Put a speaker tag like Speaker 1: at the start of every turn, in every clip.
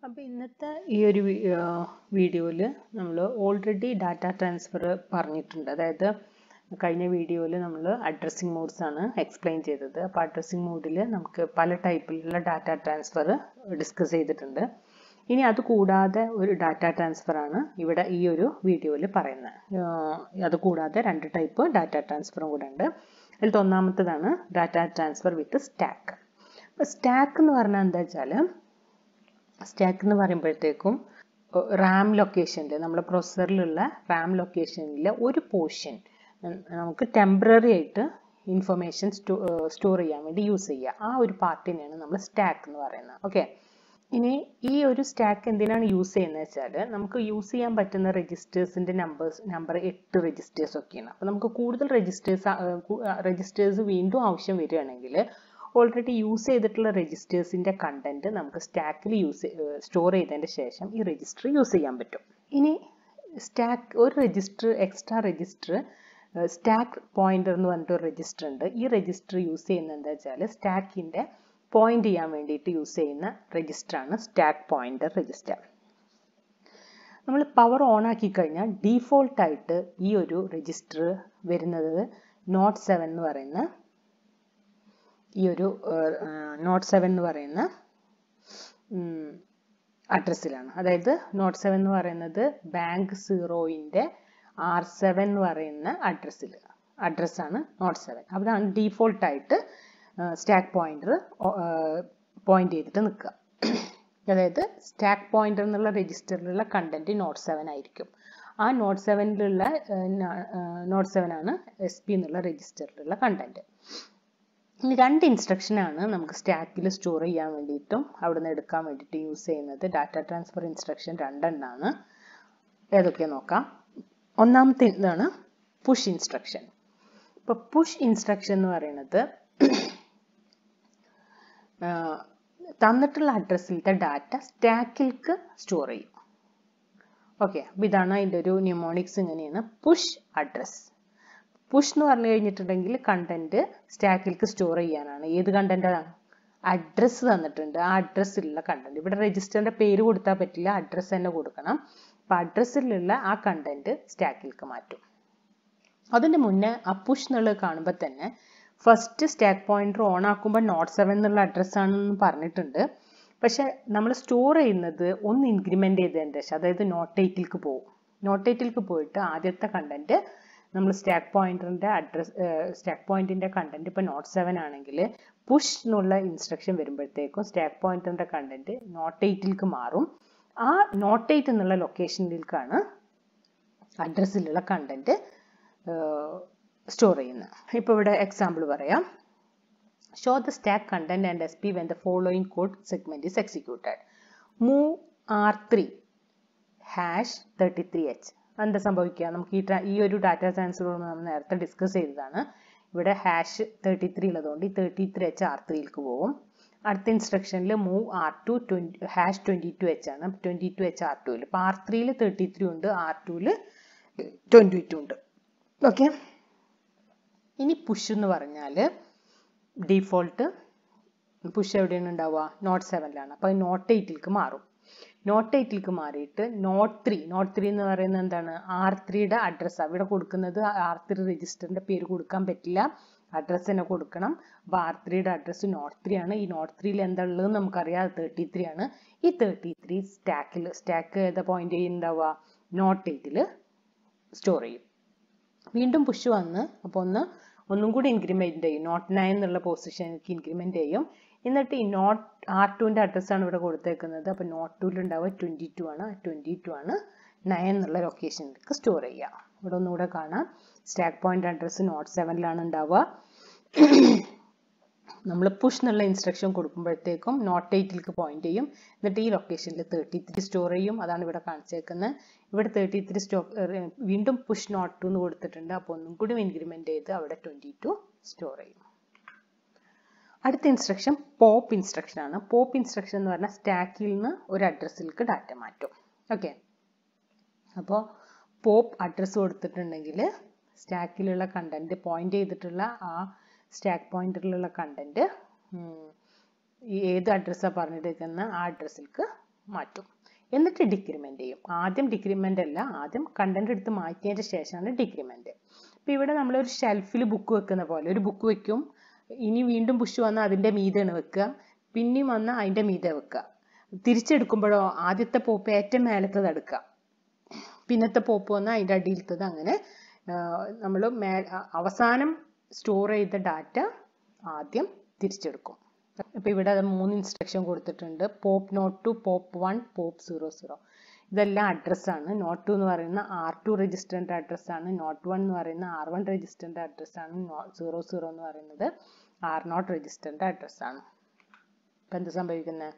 Speaker 1: അപ്പോൾ ഇന്നത്തെ ഈ ഒരു വീഡിയോയിൽ നമ്മൾ ഓൾറെഡി ഡാറ്റ ട്രാൻസ്ഫർ പറഞ്ഞിട്ടുണ്ട് അതായത് കഴിഞ്ഞ വീഡിയോയിൽ നമ്മൾ അഡ്രസ്സിംഗ് മോഡ്സ് ആണ് എക്സ്പ്ലെയിൻ ചെയ്തത് അപ്പോൾ അഡ്രസ്സിംഗ് മോഡിൽ നമുക്ക് പല ടൈപ്പിലുള്ള ഡാറ്റ ട്രാൻസ്ഫർ ഡിസ്കസ് ചെയ്തിട്ടുണ്ട് ഇനി അത് കൂടാതെ ഒരു ഡാറ്റ ട്രാൻസ്ഫർ ആണ് ഇവിടെ ഈ ഒരു വീഡിയോയിൽ പറയുന്നത് അത് കൂടാതെ രണ്ട് ടൈപ്പ് ഡാറ്റ ട്രാൻസ്ഫറും കൂടെ ഉണ്ട് അതിൽ ഒന്നാമത്തതാണ് ഡാറ്റ ട്രാൻസ്ഫർ വിത്ത് സ്റ്റാക്ക് അപ്പോൾ സ്റ്റാക്ക് എന്ന് പറഞ്ഞാൽ എന്താ വെച്ചാൽ സ്റ്റാക്ക് എന്ന് പറയുമ്പോഴത്തേക്കും റാം ലൊക്കേഷനിൽ നമ്മുടെ പ്രൊസസറിലുള്ള റാം ലൊക്കേഷനിലെ ഒരു പോർഷൻ നമുക്ക് ടെമ്പററി ആയിട്ട് ഇൻഫർമേഷൻ സ്റ്റോർ ചെയ്യാൻ വേണ്ടി യൂസ് ചെയ്യുക ആ ഒരു പാർട്ടിനെയാണ് നമ്മൾ സ്റ്റാക്ക് എന്ന് പറയുന്നത് ഓക്കെ ഇനി ഈ ഒരു സ്റ്റാക്ക് എന്തിനാണ് യൂസ് ചെയ്യുന്നത് വെച്ചാൽ നമുക്ക് യൂസ് ചെയ്യാൻ പറ്റുന്ന രജിസ്റ്റേഴ്സിൻ്റെ നമ്പേഴ്സ് നമ്പർ എട്ട് രജിസ്റ്റേഴ്സ് ഒക്കെയാണ് അപ്പോൾ നമുക്ക് കൂടുതൽ രജിസ്റ്റേഴ്സ് രജിസ്റ്റേഴ്സ് വീണ്ടും ആവശ്യം വരികയാണെങ്കിൽ ഓൾറെഡി യൂസ് ചെയ്തിട്ടുള്ള രജിസ്റ്റേഴ്സിൻ്റെ കണ്ടന്റ് നമുക്ക് സ്റ്റാക്കിൽ യൂസ് സ്റ്റോർ ചെയ്തതിൻ്റെ ശേഷം ഈ രജിസ്റ്റർ യൂസ് ചെയ്യാൻ പറ്റും ഇനി സ്റ്റാക്ക് ഒരു register extra register stack pointer എന്ന് പറഞ്ഞിട്ട് ഒരു രജിസ്റ്റർ ഉണ്ട് ഈ രജിസ്റ്റർ യൂസ് ചെയ്യുന്നത് എന്താ വെച്ചാൽ സ്റ്റാക്കിൻ്റെ പോയിന്റ് ചെയ്യാൻ വേണ്ടിയിട്ട് യൂസ് ചെയ്യുന്ന രജിസ്റ്ററാണ് സ്റ്റാക്ക് പോയിന്റർ രജിസ്റ്റർ നമ്മൾ പവർ ഓൺ ആക്കി കഴിഞ്ഞാൽ ഡീഫോൾട്ടായിട്ട് ഈ ഒരു രജിസ്റ്റർ വരുന്നത് നോട്ട് സെവൻ എന്ന് പറയുന്ന ഈ ഒരു നോട്ട് സെവൻ എന്ന് പറയുന്ന അഡ്രസ്സിലാണ് അതായത് നോട്ട് സെവൻ എന്ന് പറയുന്നത് ബാങ്ക് സീറോയിൻ്റെ ആർ സെവൻ എന്ന് പറയുന്ന അഡ്രസ്സിൽ അഡ്രസ്സാണ് നോട്ട് സെവൻ അതാണ് ഡീഫോൾട്ടായിട്ട് സ്റ്റാക്ക് പോയിന്റർ പോയിന്റ് ചെയ്തിട്ട് നിൽക്കുക അതായത് സ്റ്റാക്ക് പോയിന്റർ എന്നുള്ള രജിസ്റ്ററിലുള്ള കണ്ടന്റ് നോട്ട് സെവൻ ആയിരിക്കും ആ നോട്ട് സെവനിലുള്ള നോട്ട് സെവൻ ആണ് എസ് പി എന്നുള്ള രജിസ്റ്ററിലുള്ള കണ്ടന്റ് ഇനി രണ്ട് ഇൻസ്ട്രക്ഷനാണ് നമുക്ക് സ്റ്റാക്കിൽ സ്റ്റോർ ചെയ്യാൻ വേണ്ടിയിട്ടും അവിടെ നിന്ന് എടുക്കാൻ വേണ്ടിയിട്ട് യൂസ് ചെയ്യുന്നത് ഡാറ്റ ട്രാൻസ്ഫർ ഇൻസ്ട്രക്ഷൻ രണ്ടെണ്ണമാണ് ഏതൊക്കെ നോക്കാം ഒന്നാമത്തെ ഇതാണ് പുഷ് ഇൻസ്ട്രക്ഷൻ ഇപ്പോൾ പുഷ് ഇൻസ്ട്രക്ഷൻ എന്ന് പറയുന്നത് തന്നിട്ടുള്ള അഡ്രസ്സിലത്തെ ഡാറ്റ സ്റ്റാക്കിലേക്ക് സ്റ്റോർ ചെയ്യും ഓക്കെ അപ്പോൾ ഇതാണ് അതിൻ്റെ ഒരു ന്യൂമോണിക്സ് ഇങ്ങനെയാണ് പുഷ് അഡ്രസ് പുഷ് എന്ന് പറഞ്ഞു കഴിഞ്ഞിട്ടുണ്ടെങ്കിൽ കണ്ടന്റ് സ്റ്റാക്കിലേക്ക് സ്റ്റോർ ചെയ്യാനാണ് ഏത് കണ്ടന്റാണ് അഡ്രസ്സ് തന്നിട്ടുണ്ട് ആ അഡ്രസ്സിലുള്ള കണ്ടന്റ് ഇവിടെ രജിസ്റ്ററിന്റെ പേര് കൊടുത്താൽ പറ്റില്ല അഡ്രസ്സ് തന്നെ കൊടുക്കണം അപ്പം അഡ്രസ്സിലുള്ള ആ കണ്ടന്റ് സ്റ്റാക്കിലേക്ക് മാറ്റും അതിൻ്റെ മുന്നേ ആ പുഷ് എന്നുള്ളത് കാണുമ്പോൾ തന്നെ ഫസ്റ്റ് സ്റ്റാക്ക് പോയിന്റർ ഓൺ ആക്കുമ്പോൾ നോട്ട് സെവൻ എന്നുള്ള അഡ്രസ്സ് ആണെന്ന് പറഞ്ഞിട്ടുണ്ട് പക്ഷെ നമ്മൾ സ്റ്റോർ ചെയ്യുന്നത് ഒന്ന് ഇൻക്രിമെന്റ് ചെയ്തതിൻ്റെ ശേഷം അതായത് നോട്ട് എയ്റ്റിലേക്ക് പോകും നോട്ട് എയ്റ്റിലേക്ക് പോയിട്ട് ആദ്യത്തെ കണ്ടന്റ് നമ്മൾ സ്റ്റാക്ക് പോയിന്ററിന്റെ അഡ്രസ് സ്റ്റാക്ക് പോയിന്റിന്റെ കണ്ടന്റ് ഇപ്പോൾ നോട്ട് സെവൻ ആണെങ്കിൽ പുഷ് എന്നുള്ള ഇൻസ്ട്രക്ഷൻ വരുമ്പോഴത്തേക്കും സ്റ്റാക്ക് പോയിന്ററിന്റെ കണ്ടന്റ് നോട്ട് എയ്റ്റിലേക്ക് മാറും ആ നോട്ട് എയ്റ്റ് എന്നുള്ള ലൊക്കേഷനിലേക്കാണ് അഡ്രസ്സിലുള്ള കണ്ടന്റ് സ്റ്റോർ ചെയ്യുന്നത് ഇപ്പോൾ ഇവിടെ എക്സാമ്പിൾ പറയാം show the stack content and S P when the following code segment is executed move R three hash thirty three H എന്താ സംഭവിക്കുക നമുക്ക് ഈ ഈ ഒരു ഡാറ്റ ട്രാൻസ്ഫർ നമ്മൾ നേരത്തെ ഡിസ്കസ് ചെയ്തതാണ് ഇവിടെ ഹാഷ് തേർട്ടി ത്രീ ഉള്ളതുകൊണ്ട് ഈ തേർട്ടി ത്രീ എച്ച് ആർ ത്രീയിലേക്ക് പോകും അടുത്ത ഇൻസ്ട്രക്ഷനിൽ move R two twenty hash twenty two H ആണ് ട്വൻറ്റി ടു എച്ച് ആർ ടുവിൽ ഇപ്പോൾ ആർ ത്രീയിൽ തേർട്ടി ത്രീ ഉണ്ട് ആർ ടുവിൽ ട്വൻറ്റി ടു ഉണ്ട് ഓക്കെ ഇനി പുഷ് എന്ന് പറഞ്ഞാൽ ഡീഫോൾട്ട് പുഷ് എവിടെയാണ് ഉണ്ടാവുക നോട്ട് സെവനിലാണ് അപ്പോൾ നോട്ട് എയ്റ്റിലേക്ക് മാറും നോട്ട് എയ്റ്റിലേക്ക് മാറിയിട്ട് നോട്ട് ത്രീ നോട്ട് ത്രീ എന്ന് പറയുന്നത് എന്താണ് ആർ ത്രീയുടെ അഡ്രസ്സ് അവിടെ കൊടുക്കുന്നത് ആർ ത്രീ രജിസ്റ്ററിന്റെ പേര് കൊടുക്കാൻ പറ്റില്ല അഡ്രസ്സ് തന്നെ കൊടുക്കണം അപ്പോൾ ആർ ത്രീയുടെ അഡ്രസ്സ് നോട്ട് ത്രീ ആണ് ഈ നോട്ട് ത്രീയിൽ എന്താ ഉള്ളത് നമുക്കറിയാം തേർട്ടി ത്രീ ആണ് ഈ തേർട്ടി ത്രീ സ്റ്റാക്കിൽ സ്റ്റാക്ക് ഏതാ പോയിന്റ് ചെയ്യുന്നുണ്ടാവുക നോട്ട് എയ്റ്റിൽ സ്റ്റോർ ചെയ്യും വീണ്ടും പുഷ് വന്ന് അപ്പോൾ ഒന്ന് ഒന്നും കൂടി ഇൻക്രിമെന്റ് ചെയ്യും നോട്ട് നയൻ എന്നുള്ള പൊസിഷനിലേക്ക് ഇൻക്രിമെന്റ് ചെയ്യും എന്നിട്ട് ഈ നോട്ട് ആർ ടുവിൻ്റെ അഡ്രസ്സാണ് ഇവിടെ കൊടുത്തേക്കുന്നത് അപ്പോൾ നോട്ട് ടുവിൽ ഉണ്ടാവുക ട്വൻറ്റി ടു ആണ് ട്വൻറ്റി ടു ആണ് നയൻ എന്നുള്ള ലൊക്കേഷനിലേക്ക് സ്റ്റോർ ചെയ്യുക ഇവിടെ ഒന്നുകൂടെ കാണാം സ്റ്റാക്ക് പോയിന്റ് അഡ്രസ്സ് നോട്ട് സെവനിലാണ് ഉണ്ടാവുക നമ്മൾ പുഷ് എന്നുള്ള ഇൻസ്ട്രക്ഷൻ കൊടുക്കുമ്പോഴത്തേക്കും നോട്ട് എയ്റ്റിലേക്ക് പോയിന്റ് ചെയ്യും എന്നിട്ട് ഈ ലൊക്കേഷനിൽ തേർട്ടി ത്രീ സ്റ്റോർ ചെയ്യും അതാണ് ഇവിടെ കാണിച്ചേക്കുന്നത് ഇവിടെ തേർട്ടി ത്രീ സ്റ്റോ വീണ്ടും പുഷ് നോട്ട് ടു എന്ന് കൊടുത്തിട്ടുണ്ട് അപ്പോൾ ഒന്നും കൂടി ഇൻക്രിമെന്റ് ചെയ്ത് അവിടെ ട്വൻറ്റി ടു സ്റ്റോർ ചെയ്യും അടുത്ത ഇൻസ്ട്രക്ഷൻ പോപ്പ് ഇൻസ്ട്രക്ഷൻ ആണ് പോപ്പ് ഇൻസ്ട്രക്ഷൻ എന്ന് പറഞ്ഞാൽ സ്റ്റാക്കിൽ നിന്ന് ഒരു അഡ്രസ്സിലേക്ക് ഡാറ്റ മാറ്റും ഓക്കെ അപ്പോൾ പോപ്പ് അഡ്രസ്സ് കൊടുത്തിട്ടുണ്ടെങ്കിൽ സ്റ്റാക്കിലുള്ള കണ്ടന്റ് പോയിന്റ് ചെയ്തിട്ടുള്ള ആ സ്റ്റാക്ക് പോയിന്റിലുള്ള കണ്ടന്റ് ഈ ഏത് അഡ്രസ്സാണ് പറഞ്ഞിരിക്കുന്ന ആ അഡ്രസ്സിലേക്ക് മാറ്റും എന്നിട്ട് ഡിക്രിമെന്റ് ചെയ്യും ആദ്യം ഡിക്രിമെന്റ് അല്ല ആദ്യം കണ്ടന്റ് എടുത്ത് മാറ്റിയതിന് ശേഷമാണ് ഡിക്രിമെന്റ് ഇപ്പൊ ഇവിടെ നമ്മൾ ഒരു ഷെൽഫിൽ ബുക്ക് വെക്കുന്ന പോലെ ഒരു ബുക്ക് വെക്കും ഇനി വീണ്ടും പുഷ് വന്നാൽ അതിന്റെ മീതെയാണ് വെക്കുക പിന്നെയും വന്നാൽ അതിന്റെ മീതെ വെക്കുക തിരിച്ചെടുക്കുമ്പോഴോ ആദ്യത്തെ പോപ്പ് ഏറ്റവും മേലത്തത് എടുക്കുക പിന്നത്തെ പോപ്പ് വന്നാൽ അതിന്റെ അടിയിലത്തത് അങ്ങനെ നമ്മൾ മേ അവസാനം സ്റ്റോർ ചെയ്ത ഡാറ്റ ആദ്യം തിരിച്ചെടുക്കും ഇപ്പൊ ഇവിടെ അത് മൂന്ന് ഇൻസ്ട്രക്ഷൻ കൊടുത്തിട്ടുണ്ട് pop nought two pop one pop zero zero ഇതെല്ലാം അഡ്രസ്സാണ് നോട്ട് ടു എന്ന് പറയുന്ന ആർ ടു രജിസ്റ്ററിന്റെ അഡ്രസ്സാണ് നോട്ട് വൺ എന്ന് പറയുന്ന ആർ വൺ രജിസ്റ്ററിന്റെ അഡ്രസ്സാണ് സീറോ സീറോ എന്ന് പറയുന്നത് ആർ നോട്ട് രജിസ്റ്ററിന്റെ അഡ്രസ്സാണ് ഇപ്പൊ എന്ത് സംഭവിക്കുന്നത്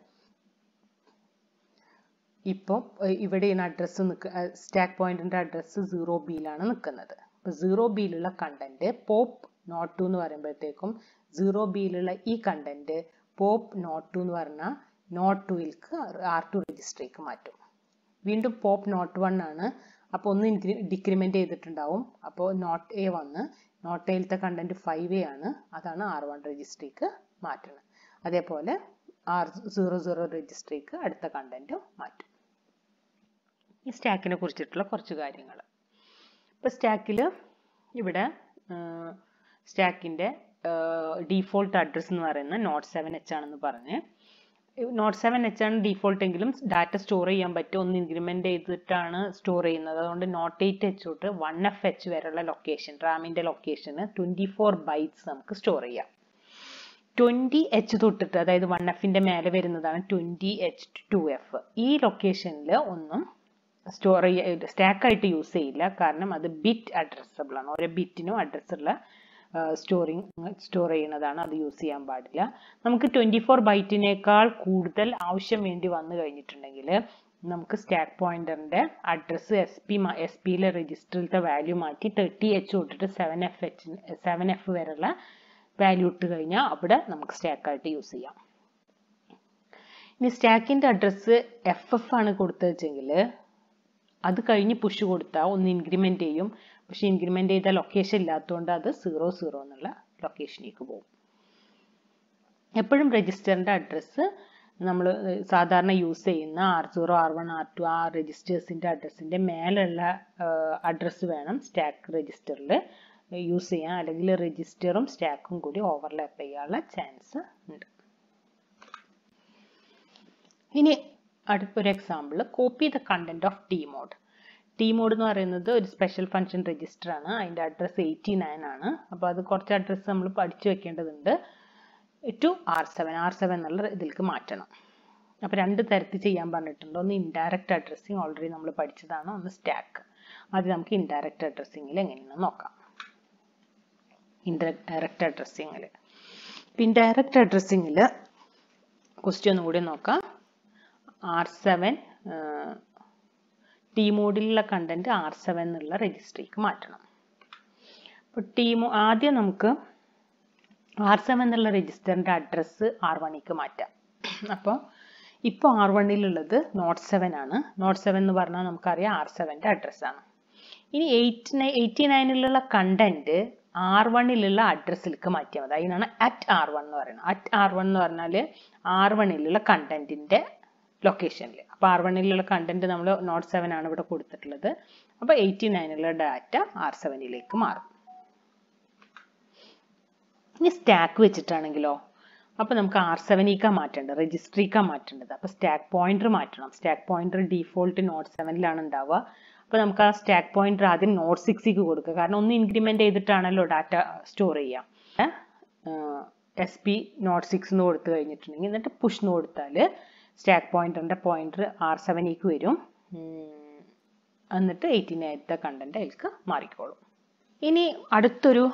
Speaker 1: ഇപ്പോൾ ഇവിടെയാണ് അഡ്രസ്സ് നിൽക്ക സ്റ്റാക്ക് പോയിന്റിന്റെ അഡ്രസ്സ് സീറോ ബിയിലാണ് നിൽക്കുന്നത് ഇപ്പൊ സീറോ ബിയിലുള്ള കണ്ടന്റ് പോപ്പ് നോട്ട് ടു എന്ന് പറയുമ്പോഴത്തേക്കും സീറോ ബിയിലുള്ള ഈ കണ്ടന്റ് പോപ്പ് നോട്ട് ടു എന്ന് പറഞ്ഞാൽ നോട്ട് ടുയിൽക്ക് ആർ ടു രജിസ്റ്ററിലേക്ക് മാറ്റും വീണ്ടും പോപ്പ് നോട്ട് വൺ ആണ് അപ്പോൾ ഒന്ന് ഇൻക്രി ഡിക്രിമെന്റ് ചെയ്തിട്ടുണ്ടാവും അപ്പോൾ നോട്ട് എ വന്ന് നോട്ട് എയിലത്തെ കണ്ടന്റ് ഫൈവ് എ ആണ് അതാണ് ആർ വൺ രജിസ്ട്രിക്ക് മാറ്റുന്നത് അതേപോലെ ആർ സീറോ സീറോ രജിസ്ട്രിക്ക് അടുത്ത കണ്ടന്റ് മാറ്റും ഈ സ്റ്റാക്കിനെ കുറിച്ചിട്ടുള്ള കുറച്ച് കാര്യങ്ങൾ ഇപ്പോൾ സ്റ്റാക്കിൽ ഇവിടെ സ്റ്റാക്കിൻ്റെ ഡീഫോൾട്ട് അഡ്രസ്സ് എന്ന് പറയുന്നത് നോട്ട് സെവൻ എച്ച് ആണെന്ന് പറഞ്ഞ് നോട്ട് സെവൻ എച്ച് ആണ് ഡീഫോൾട്ട് എങ്കിലും ഡാറ്റ സ്റ്റോർ ചെയ്യാൻ പറ്റും ഒന്ന് ഇൻക്രിമെന്റ് ചെയ്തിട്ടാണ് സ്റ്റോർ ചെയ്യുന്നത് അതുകൊണ്ട് നോട്ട് എയ്റ്റ് എച്ച് തൊട്ട് വൺ എഫ് എച്ച് വരെയുള്ള ലൊക്കേഷൻ റാമിന്റെ ലൊക്കേഷന് ട്വന്റി ഫോർ ബൈറ്റ്സ് നമുക്ക് സ്റ്റോർ ചെയ്യാം ട്വന്റി എച്ച് തൊട്ടിട്ട് അതായത് വൺ എഫിന്റെ മേലെ വരുന്നതാണ് ട്വന്റി എച്ച് ടു എഫ് ഈ ലൊക്കേഷനിൽ ഒന്നും സ്റ്റോർ ചെയ്യ സ്റ്റാക്ക് ആയിട്ട് യൂസ് ചെയ്യില്ല കാരണം അത് ബിറ്റ് അഡ്രസ്സബിൾ ആണ് ഓരോ ബിറ്റിനും അഡ്രസ്സുള്ള സ്റ്റോറിങ് സ്റ്റോർ ചെയ്യുന്നതാണ് അത് യൂസ് ചെയ്യാൻ പാടില്ല നമുക്ക് ട്വന്റി ഫോർ ബൈറ്റിനേക്കാൾ കൂടുതൽ ആവശ്യം വേണ്ടി വന്നു കഴിഞ്ഞിട്ടുണ്ടെങ്കിൽ നമുക്ക് സ്റ്റാക്ക് പോയിന്ററിന്റെ അഡ്രസ്സ് എസ് പി എസ് പിയിലെ രജിസ്റ്ററിലത്തെ വാല്യൂ മാറ്റി തേർട്ടി എച്ച് തൊട്ടിട്ട് seven F H seven F വരെയുള്ള വാല്യൂ ഇട്ട് കഴിഞ്ഞാൽ അവിടെ നമുക്ക് സ്റ്റാക്ക് ആയിട്ട് യൂസ് ചെയ്യാം ഇനി സ്റ്റാക്കിന്റെ അഡ്രസ്സ് എഫ് എഫ് ആണ് കൊടുത്തതെങ്കിൽ അത് കഴിഞ്ഞ് പുഷ് കൊടുത്താൽ ഒന്ന് ഇൻക്രിമെന്റ് ചെയ്യും പക്ഷെ ഇൻക്രിമെന്റ് ചെയ്ത ലൊക്കേഷൻ ഇല്ലാത്തതുകൊണ്ട് അത് സീറോ സീറോ എന്നുള്ള ലൊക്കേഷനിലേക്ക് പോകും എപ്പോഴും രജിസ്റ്ററിന്റെ അഡ്രസ്സ് നമ്മൾ സാധാരണ യൂസ് ചെയ്യുന്ന R zero R one R two ആ രജിസ്റ്റേഴ്സിന്റെ അഡ്രസ്സിന്റെ മേലുള്ള അഡ്രസ്സ് വേണം സ്റ്റാക്ക് രജിസ്റ്ററിൽ യൂസ് ചെയ്യാൻ അല്ലെങ്കിൽ രജിസ്റ്ററും സ്റ്റാക്കും കൂടി ഓവർലാപ്പ് ചെയ്യാനുള്ള ചാൻസ് ഉണ്ട് ഇനി അടുത്തൊരു example copy the content of T mode T mode എന്ന് പറയുന്നത് ഒരു സ്പെഷ്യൽ ഫംഗ്ഷൻ രജിസ്റ്റർ ആണ് അതിന്റെ അഡ്രസ് എയ്റ്റി നയൻ ആണ് അപ്പോൾ അത് കുറച്ച് അഡ്രസ്സ് നമ്മൾ പഠിച്ചു വെക്കേണ്ടതുണ്ട് two R seven R seven എന്നുള്ള ഇതിലേക്ക് മാറ്റണം അപ്പോൾ രണ്ട് തരത്തിൽ ചെയ്യാൻ പറഞ്ഞിട്ടുണ്ട് ഒന്ന് ഇൻഡയറക്റ്റ് അഡ്രസ്സിങ് ഓൾറെഡി നമ്മൾ പഠിച്ചതാണ് ഒന്ന് സ്റ്റാക്ക് ആദ്യം നമുക്ക് ഇൻഡയറക്റ്റ് അഡ്രസ്സിങ്ങിൽ എങ്ങനെയാണെന്ന് നോക്കാം ഇൻഡയറക്റ്റ് അഡ്രസ്സിങ്ങിൽ ഇൻഡയറക്റ്റ് അഡ്രസ്സിങ്ങിൽ ക്വസ്റ്റ്യൻ ഒന്നുകൂടി നോക്കാം ആർ സെവൻ ടി മോഡിലുള്ള കണ്ടന്റ് ആർ സെവൻ എന്നുള്ള രജിസ്ട്രിക്ക് മാറ്റണം അപ്പോൾ ടി ആദ്യം നമുക്ക് ആർ സെവൻ എന്നുള്ള രജിസ്റ്ററിന്റെ അഡ്രസ്സ് ആർ വണ്ണിക്ക് മാറ്റാം അപ്പോൾ ഇപ്പോൾ ആർ വണ്ണിലുള്ളത് നോട്ട് സെവൻ ആണ് നോട്ട് സെവൻ എന്ന് പറഞ്ഞാൽ നമുക്കറിയാം ആർ സെവൻ്റെ അഡ്രസ്സാണ് ഇനി എയ്റ്റ് നയൻ എയ്റ്റി നയനിലുള്ള കണ്ടന്റ് ആർ വണ്ണിലുള്ള അഡ്രസ്സിലേക്ക് മാറ്റിയാൽ മതി അതിനാണ് അറ്റ് ആർ വൺ എന്ന് പറയുന്നത് അറ്റ് ആർ വൺ എന്ന് പറഞ്ഞാൽ ആർ വണ്ണിലുള്ള കണ്ടന്റിന്റെ ലൊക്കേഷനിൽ അപ്പോൾ ആർ വണ്ണിലുള്ള കണ്ടന്റ് നമ്മൾ നോട്ട് സെവൻ ആണ് ഇവിടെ കൊടുത്തിട്ടുള്ളത് അപ്പോൾ എയ്റ്റി നയനിലുള്ള ഡാറ്റ ആർ സെവനിലേക്ക് മാറും ഇനി സ്റ്റാക്ക് വെച്ചിട്ടാണെങ്കിലോ അപ്പോൾ നമുക്ക് ആർ സെവനിക്കാ മാറ്റേണ്ടത് രജിസ്ട്രിക്കാ മാറ്റേണ്ടത് അപ്പോൾ സ്റ്റാക്ക് പോയിന്റർ മാറ്റണം സ്റ്റാക്ക് പോയിന്റർ ഡീഫോൾട്ട് നോട്ട് സെവനിലാണ് ഉണ്ടാവുക അപ്പോൾ നമുക്ക് ആ സ്റ്റാക്ക് പോയിന്റർ ആദ്യം നോട്ട് സിക്സിക്ക് കൊടുക്കുക കാരണം ഒന്ന് ഇൻക്രിമെന്റ് ചെയ്തിട്ടാണല്ലോ ഡാറ്റ സ്റ്റോർ ചെയ്യാം എസ് പി നോട്ട് സിക്സ് എന്ന് കൊടുത്തു കഴിഞ്ഞിട്ടുണ്ടെങ്കിൽ എന്നിട്ട് പുഷ് എന്ന് കൊടുത്താൽ സ്റ്റാക്ക് പോയിന്ററിന്റെ പോയിന്റർ ആർ സെവനിലേക്ക് വരും എന്നിട്ട് എയ്റ്റീൻ ആയിരത്തെ കണ്ടന്റ് അതിലേക്ക് മാറിക്കോളും ഇനി അടുത്തൊരു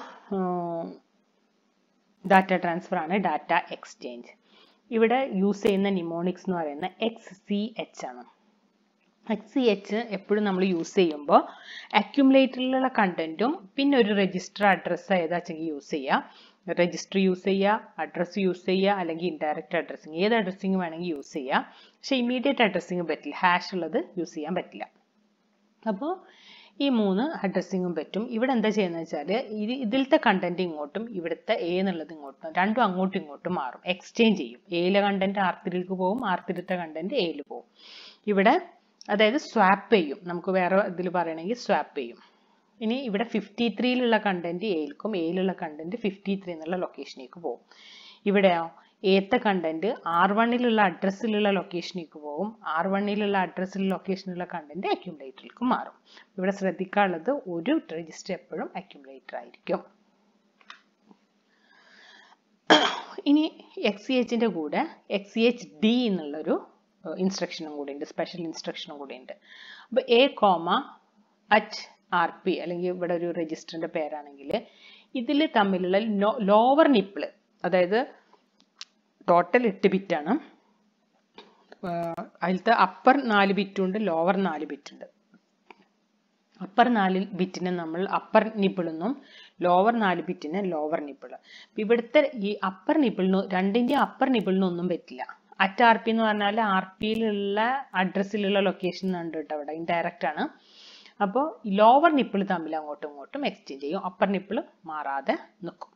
Speaker 1: ഡാറ്റ ട്രാൻസ്ഫർ ആണ് ഡാറ്റ എക്സ്ചേഞ്ച് ഇവിടെ യൂസ് ചെയ്യുന്ന നിമോണിക്സ് എന്ന് പറയുന്ന എക്സ് സി എച്ച് ആണ് എക്സ് സി എച്ച് എപ്പോഴും നമ്മൾ യൂസ് ചെയ്യുമ്പോൾ അക്യുമുലേറ്ററിലുള്ള കണ്ടന്റും പിന്നെ ഒരു രജിസ്റ്റർ അഡ്രസ്സ് ഏതാച്ചെങ്കിൽ യൂസ് ചെയ്യുക രജിസ്റ്റർ യൂസ് ചെയ്യുക അഡ്രസ്സ് യൂസ് ചെയ്യുക അല്ലെങ്കിൽ ഇൻഡയറക്റ്റ് അഡ്രസ്സിങ് ഏത് അഡ്രസ്സിങ് വേണമെങ്കിൽ യൂസ് ചെയ്യുക പക്ഷെ ഇമീഡിയറ്റ് അഡ്രസ്സിങ് പറ്റില്ല ഹാഷ് ഉള്ളത് യൂസ് ചെയ്യാൻ പറ്റില്ല അപ്പോൾ ഈ മൂന്ന് അഡ്രസ്സിങ്ങും പറ്റും ഇവിടെ എന്താ ചെയ്യുന്നത് വെച്ചാൽ ഇത് ഇതിലത്തെ കണ്ടന്റ് ഇങ്ങോട്ടും ഇവിടുത്തെ എ എന്നുള്ളത് ഇങ്ങോട്ടും രണ്ടും അങ്ങോട്ടും ഇങ്ങോട്ടും മാറും എക്സ്ചേഞ്ച് ചെയ്യും എയിലെ കണ്ടന്റ് ആർ ത്രീയിലേക്ക് പോകും ആർ ത്രീത്തെ കണ്ടന്റ് എയിൽ പോകും ഇവിടെ അതായത് സ്വാപ്പ് ചെയ്യും നമുക്ക് വേറെ ഇതിൽ പറയണമെങ്കിൽ സ്വാപ്പ് ചെയ്യും ഇനി ഇവിടെ ഫിഫ്റ്റി ത്രീയിലുള്ള കണ്ടന്റ് എയിൽക്കും എയിലുള്ള കണ്ടന്റ് ഫിഫ്റ്റി ത്രീ എന്നുള്ള ലൊക്കേഷനിലേക്ക് പോകും ഇവിടെയോ ഏത്ത കണ്ടന്റ് ആർ വണ്ണിലുള്ള അഡ്രസ്സിലുള്ള ലൊക്കേഷനിലേക്ക് പോകും ആർ വണ്ണിലുള്ള അഡ്രസ്സിലുള്ള ലൊക്കേഷനിലുള്ള കണ്ടന്റ് അക്യുമുലേറ്ററിലേക്ക് മാറും ഇവിടെ ശ്രദ്ധിക്കാനുള്ളത് ഒരു രജിസ്റ്റർ എപ്പോഴും അക്യുമുലേറ്റർ ആയിരിക്കും ഇനി എക്സ് സി എച്ചിന്റെ കൂടെ എക്സ് സി എച്ച് ഡി എന്നുള്ളൊരു ഇൻസ്ട്രക്ഷനും കൂടി ഉണ്ട് സ്പെഷ്യൽ ഇൻസ്ട്രക്ഷനും കൂടി ഉണ്ട് അപ്പോൾ A comma at R P അല്ലെങ്കിൽ ഇവിടെ ഒരു രജിസ്റ്ററിന്റെ പേരാണെങ്കിൽ ഇതിൽ തമ്മിലുള്ള ലോവർ നിപ്പിള് അതായത് ടോട്ടൽ എട്ട് ബിറ്റാണ് അതിലത്തെ അപ്പർ നാല് ബിറ്റും ഉണ്ട് ലോവർ നാല് ബിറ്റ് ഉണ്ട് അപ്പർ നാല് ബിറ്റിനെ നമ്മൾ അപ്പർ നിപ്പിളെന്നും ലോവർ നാല് ബിറ്റിനെ ലോവർ നിപ്പിൾ ഇവിടുത്തെ ഈ അപ്പർ നിപ്പിളിന് രണ്ടിന്റെ അപ്പർ നിപ്പിളിനൊന്നും പറ്റില്ല അറ്റ് ആർ പി എന്ന് പറഞ്ഞാൽ ആർ പിയിലുള്ള അഡ്രസ്സിലുള്ള ലൊക്കേഷൻ ഉണ്ട് കേട്ടോ അവിടെ ഇൻഡയറക്റ്റ് ആണ് അപ്പോൾ ലോവർ നിപ്പിൾ തമ്മിൽ അങ്ങോട്ടും ഇങ്ങോട്ടും എക്സ്ചേഞ്ച് ചെയ്യും അപ്പർ നിപ്പിൾ മാറാതെ നിൽക്കും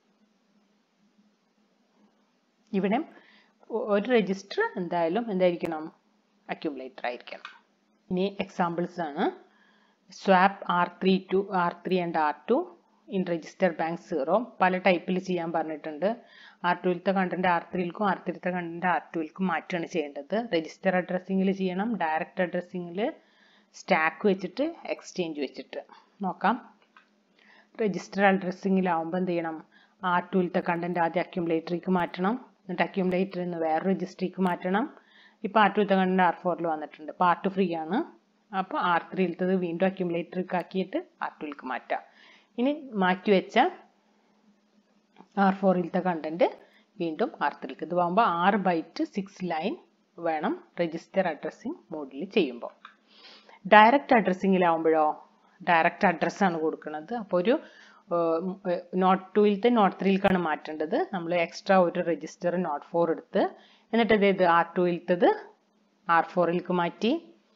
Speaker 1: ഇവിടെ ഒരു രജിസ്റ്റർ എന്തായാലും എന്തായിരിക്കണം അക്യുമുലേറ്റർ ആയിരിക്കണം ഇനി എക്സാമ്പിൾസ് ആണ് swap R three two R three and R two in register bank zero പല ടൈപ്പിൽ ചെയ്യാൻ പറഞ്ഞിട്ടുണ്ട് ആർ ടുവിലത്തെ കണ്ടന്റ് ആർ ത്രീയിൽക്കും ആർ ത്രീത്തെ കണ്ടന്റ് ആർ ടുവിൽക്കും മാറ്റുകയാണ് ചെയ്യേണ്ടത് രജിസ്റ്റർ അഡ്രസ്സിങ്ങിൽ ചെയ്യണം ഡയറക്റ്റ് അഡ്രസ്സിങ്ങിൽ സ്റ്റാക്ക് വെച്ചിട്ട് എക്സ്ചേഞ്ച് വെച്ചിട്ട് നോക്കാം രജിസ്റ്റർ അഡ്രസ്സിങ്ങിലാവുമ്പോൾ എന്ത് ചെയ്യണം ആർ ടുവിലത്തെ കണ്ടന്റ് ആദ്യം അക്യുമുലേറ്ററിലേക്ക് മാറ്റണം എന്നിട്ട് അക്യുമുലേറ്ററിൽ നിന്ന് വേറെ രജിസ്ട്രിക്ക് മാറ്റണം ഇപ്പോൾ ആർ ടുവിലത്തെ കണ്ടന്റ് ആർ ഫോറിൽ വന്നിട്ടുണ്ട് അപ്പോൾ ആർ ടു ഫ്രീ ആണ് അപ്പോൾ ആർ ത്രീയിലത്തത് വീണ്ടും അക്യുമുലേറ്ററിലേക്ക് ആക്കിയിട്ട് ആർ ടുവിലേക്ക് മാറ്റാം ഇനി മാറ്റി വെച്ച ആർ ഫോറിലത്തെ കണ്ടന്റ് വീണ്ടും ആർ ത്രീക്ക് ഇത് പോകുമ്പോൾ ആറ് ബൈറ്റ് സിക്സ് ലൈൻ വേണം രജിസ്റ്റർ അഡ്രസ്സിങ് മോഡിൽ ചെയ്യുമ്പോൾ ഡയറക്റ്റ് അഡ്രസ്സിങ്ങിലാവുമ്പോഴോ ഡയറക്റ്റ് അഡ്രസ്സാണ് കൊടുക്കുന്നത് അപ്പോൾ ഒരു നോട്ട് ടുവിലത്തെ നോട്ട് ത്രീയിലേക്കാണ് മാറ്റേണ്ടത് നമ്മൾ എക്സ്ട്രാ ഒരു രജിസ്റ്റർ നോട്ട് ഫോർ എടുത്ത് എന്നിട്ട് ഇത് ആർ ടുവിലത്തത് ആർ ഫോറിലേക്ക് മാറ്റി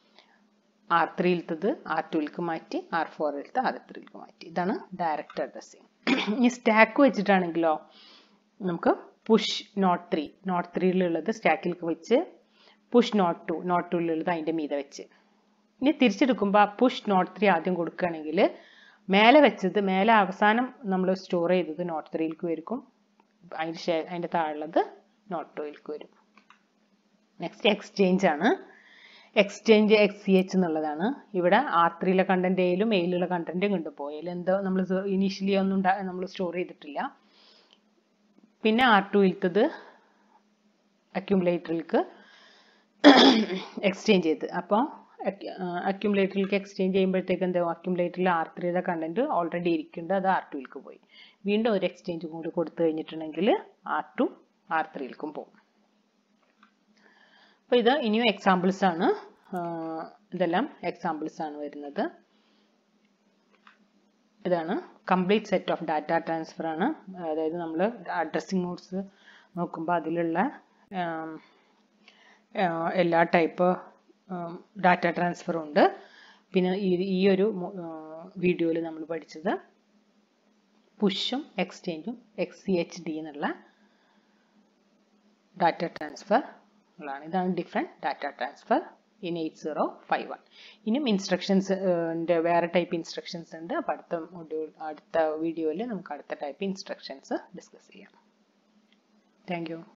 Speaker 1: ആർ ത്രീയിലത്തത് ആർ ടുവിലേക്ക് മാറ്റി ആർ ഫോറിലത്തെ ആർ ത്രീയിലേക്ക് മാറ്റി ഇതാണ് ഡയറക്റ്റ് അഡ്രസ്സിങ് ഇനി സ്റ്റാക്ക് വെച്ചിട്ടാണെങ്കിലോ നമുക്ക് പുഷ് നോട്ട് ത്രീ നോട്ട് ത്രീയിലുള്ളത് സ്റ്റാക്കിലേക്ക് വെച്ച് പുഷ് നോട്ട് ടു നോട്ട് ടുവിലുള്ളത് അതിൻ്റെ മീതെ വെച്ച് ഇനി തിരിച്ചെടുക്കുമ്പോൾ പുഷ് നോട്ട് ത്രീ ആദ്യം കൊടുക്കുകയാണെങ്കിൽ മേലെ വെച്ചത് മേലെ അവസാനം നമ്മൾ സ്റ്റോർ ചെയ്തത് നോട്ട് ത്രീയിലേക്ക് വരും അതിൻ്റെ ഷേ അതിൻ്റെ താഴെയുള്ളത് നോട്ട് ടുവിലേക്ക് വരും നെക്സ്റ്റ് എക്സ്ചേഞ്ച് ആണ് എക്സ്ചേഞ്ച് എക്സ് സി എച്ച് എന്നുള്ളതാണ് ഇവിടെ ആർ ത്രീയിലെ കണ്ടന്റ് എയിലും എയിലുള്ള കണ്ടന്റും കൊണ്ടുപോയി അതിൽ എന്തോ നമ്മൾ ഇനീഷ്യലി ഒന്നും നമ്മൾ സ്റ്റോർ ചെയ്തിട്ടില്ല പിന്നെ ആർ ടുവിലത്തത് അക്യുമുലേറ്ററിലേക്ക് എക്സ്ചേഞ്ച് ചെയ്ത് അപ്പോൾ അക്യുമുലേറ്ററിലേക്ക് എക്സ്ചേഞ്ച് ചെയ്യുമ്പോഴത്തേക്ക് എന്താ അക്യുമുലേറ്ററിൽ ആർ ത്രീയുടെ കണ്ടന്റ് ഓൾറെഡി ഇരിക്കുന്നുണ്ട് അത് ആർ ടുവിലേക്ക് പോയി വീണ്ടും ഒരു എക്സ്ചേഞ്ച് കൂടി കൊടുത്തു കഴിഞ്ഞിട്ടുണ്ടെങ്കിൽ ആർ ടു ആർ ത്രീയിലേക്കും പോകും അപ്പോൾ ഇത് ഇനിയും എക്സാമ്പിൾസ് ആണ് ഇതെല്ലാം എക്സാമ്പിൾസ് ആണ് വരുന്നത് ഇതാണ് complete set of data transfer ആണ് അതായത് നമ്മൾ അഡ്രസ്സിംഗ് നോട്ട്സ് നോക്കുമ്പോൾ അതിലുള്ള എല്ലാ ടൈപ്പ് ഡാറ്റ ട്രാൻസ്ഫറും ഉണ്ട് പിന്നെ ഈ ഒരു വീഡിയോയിൽ നമ്മൾ പഠിച്ചത് പുഷും എക്സ്ചേഞ്ചും എക്സ് സി എച്ച് ഡി എന്നുള്ള ഡാറ്റ ട്രാൻസ്ഫർ ഉള്ളതാണ് ഇതാണ് different data transfer in eight zero five one ഇനിയും ഇൻസ്ട്രക്ഷൻസ് വേറെ ടൈപ്പ് ഇൻസ്ട്രക്ഷൻസ് ഉണ്ട് അപ്പോൾ അടുത്ത മൊഡ്യൂൾ അടുത്ത വീഡിയോയിൽ നമുക്ക് അടുത്ത ടൈപ്പ് ഇൻസ്ട്രക്ഷൻസ് ഡിസ്കസ് ചെയ്യാം താങ്ക്